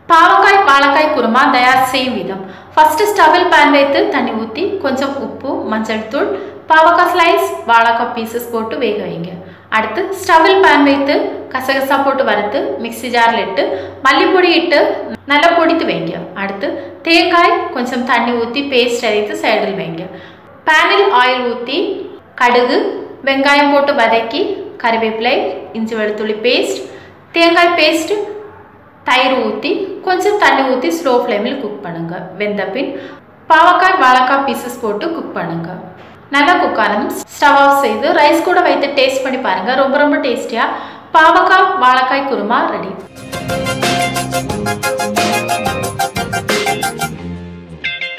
பாவக்காய் வாழைக்காய் குருமா தயார் செய்யும் விதம் ஃபர்ஸ்ட் ஸ்டவில் பேன் வைத்து தண்ணி ஊற்றி கொஞ்சம் உப்பு மஞ்சள் தூள் பாவக்காய் ஸ்லைஸ் வாழைக்காய் பீசஸ் போட்டு வேக வைங்க அடுத்து ஸ்டவில் பேன் வைத்து கசகசா போட்டு வறுத்து மிக்ஸி ஜாரில் இட்டு மல்லிப்பொடி இட்டு நல்லா பொடித்து வைங்க அடுத்து தேங்காய் கொஞ்சம் தண்ணி ஊற்றி பேஸ்ட் அரைத்து சைடில் வைங்க பேனில் ஆயில் ஊற்றி கடுகு வெங்காயம் போட்டு வதக்கி கறிவேப்பிலை இஞ்சி வெளுத்துள்ளி பேஸ்ட் தேங்காய் பேஸ்ட் தயிர் ஊற்றி கொஞ்சம் தண்ணி ஊற்றி ஸ்லோ ஃப்ளேமில் குக் பண்ணுங்க வெந்த பின் பாவக்காய் வாழைக்காய் பீசஸ் போட்டு குக் பண்ணுங்க நல்லா குக் ஆனதும் ஸ்டவ் ஆஃப் செய்து ரைஸ் கூட வைத்து டேஸ்ட் பண்ணி பாருங்க ரொம்ப ரொம்ப டேஸ்டியாக பாவக்காய் வாழைக்காய் குருமா ரெடி